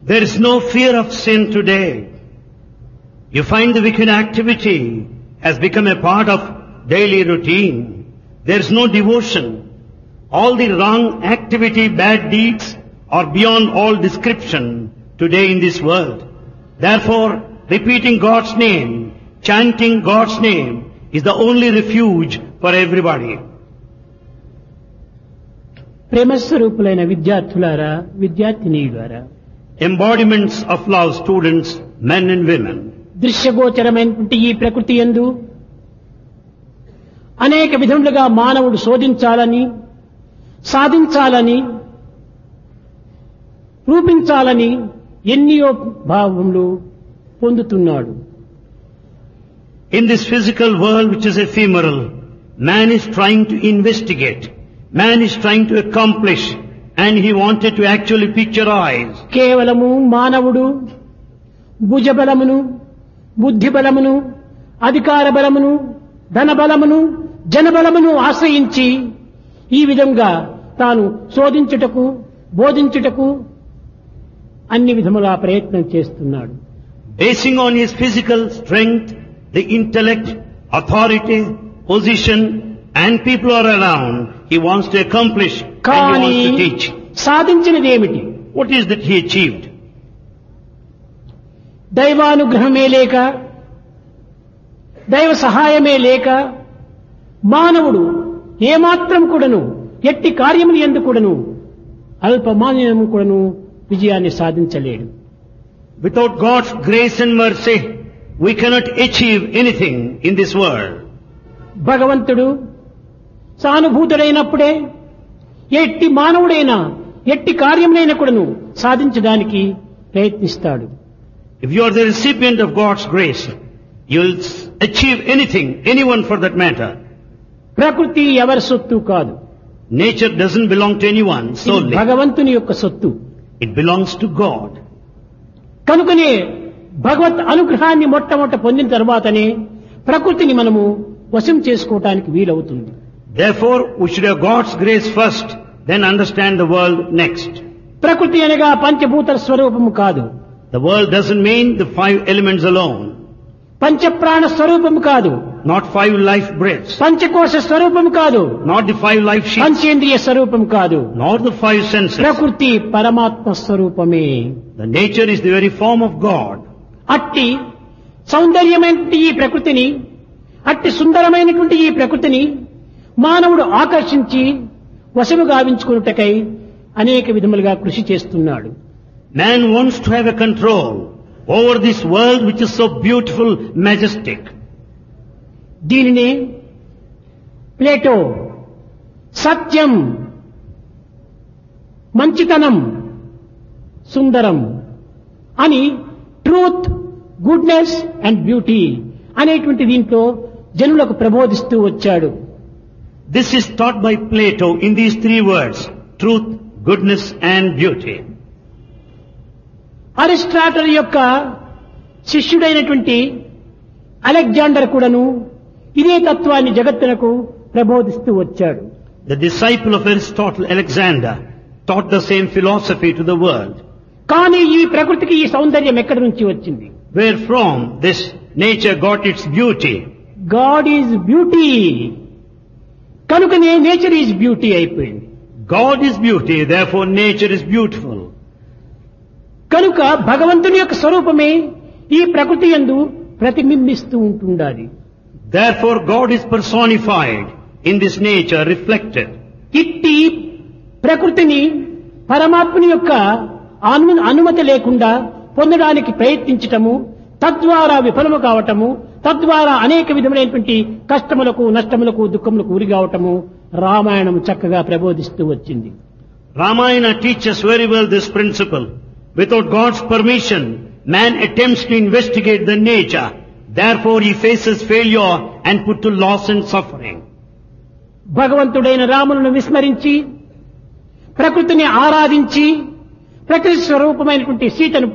There is no fear of sin today. You find the wicked activity has become a part of daily routine. There is no devotion. All the wrong activity, bad deeds are beyond all description today in this world. Therefore, repeating God's name, chanting God's name is the only refuge for everybody. ప్రేమస్వరూపులైన విద్యార్థులారా విద్యార్థినీయులారా Embodiments of love students, men and women. దృశ్యగోచరమైనటువంటి ఈ ప్రకృతి ఎందు అనేక విధములుగా మానవుడు శోధించాలని సాధించాలని రూపించాలని ఎన్నో భావములు పొందుతున్నాడు In this physical world which is ephemeral, man is trying to investigate. Man is trying to accomplish and he wanted to actually picturize. కేవలము మానవుడు భుజబలమును బుద్ధి బలమును అధికార బలమును ధన బలమును జనబలమును ఆశ్రయించి ఈ విధంగా తాను శోధించుటకు బోధించుటకు అన్ని విధములా ప్రయత్నం చేస్తున్నాడు Basing on his physical strength, the intellect, authority, position and people are around, he wants to accomplish and కానీ he wants to teach. సాధించినది ఏమిటి What is that he achieved? దైవానుగ్రహమే లేక దైవ సహాయమే లేక మానవుడు ఏమాత్రం కూడాను ఎట్టి కార్యములు ఎందు కూడాను అల్పమాన్యము కూడాను విజయాన్ని సాధించలేడు Without God's grace and mercy, we cannot achieve anything in this world. భగవంతుడు సానుభూతుడైనప్పుడే ఎట్టి మానవుడైనా ఎట్టి కార్యములైనా కూడాను సాధించడానికి ప్రయత్నిస్తాడు If you are the recipient of God's grace, you will s- achieve anything, anyone for that matter. ప్రకృతి ఎవరి సొత్తు కాదు Nature doesn't belong to anyone ఇది solely. భగవంతుని యొక్క సొత్తు It belongs to God. కనుకనే భగవత్ అనుగ్రహాన్ని మొట్టమొదట పొందిన తర్వాతనే ప్రకృతిని మనము వశం చేసుకోవటానికి వీలవుతుంది Therefore, we should have God's grace first, then understand the world next. ప్రకృతి అనగా పంచభూత స్వరూపము కాదు The world doesn't mean the five elements alone, పంచప్రాణ స్వరూపము కాదు not five life breaths, పంచకోశ స్వరూపము కాదు not the five life sheets, పంచేంద్రియ స్వరూపం కాదు nor the five senses. ప్రకృతి పరమాత్మ స్వరూపమే The nature is the very form of God. అట్టి సౌందర్యమైనటువంటి ఈ ప్రకృతిని అట్టి సుందరమైనటువంటి ఈ ప్రకృతిని మానవుడు ఆకర్షించి వశము గావించుకున్నటకై అనేక విధములుగా కృషి చేస్తున్నాడు Man wants to have a control over this world which is so beautiful, majestic. దీనిని ప్లేటో సత్యం మంచితనం సుందరం అని ట్రూత్ గుడ్నెస్ అండ్ బ్యూటీ అనేటువంటి దీంట్లో జనులకు ప్రబోధిస్తూ వచ్చాడు This is taught by Plato in these three words, truth, goodness and beauty. Aristotle యొక్క శిష్యుడైనటువంటి అలెగ్జాండర్ కూడాను ఇదే తత్వాన్ని జగత్తునకు ప్రబోధిస్తూ వచ్చాడు The disciple of Aristotle, Alexander, taught the same philosophy to the world. కానీ ఈ ప్రకృతికి ఈ సౌందర్యం ఎక్కడి నుంచి వచ్చింది Where from this nature got its beauty. God is beauty కనుకనే నేచర్ ఈజ్ బ్యూటీ అయిపోయింది God is beauty, therefore nature is beautiful. కనుక భగవంతుని యొక్క స్వరూపమే ఈ ప్రకృతి యందు ప్రతిబింబిస్తూ ఉంటుండాలి Therefore God is personified in this nature, reflected. ఇట్టి ప్రకృతిని పరమాత్ముని యొక్క అను అనుమతి లేకుండా పొందడానికి ప్రయత్నించటము తద్వారా విఫలము కావటము తద్వారా అనేక విధములైనటువంటి కష్టములకు నష్టములకు దుఃఖములకు ఉరి కావటము రామాయణం చక్కగా ప్రబోధిస్తూ వచ్చింది Ramayana teaches very well this principle. Without God's permission, man attempts to investigate the nature. Therefore he faces failure and put to loss and suffering. భగవంతుడైన రాములను విస్మరించి ప్రకృతిని ఆరాధించి ప్రకృతి స్వరూపమైనటువంటి సీతను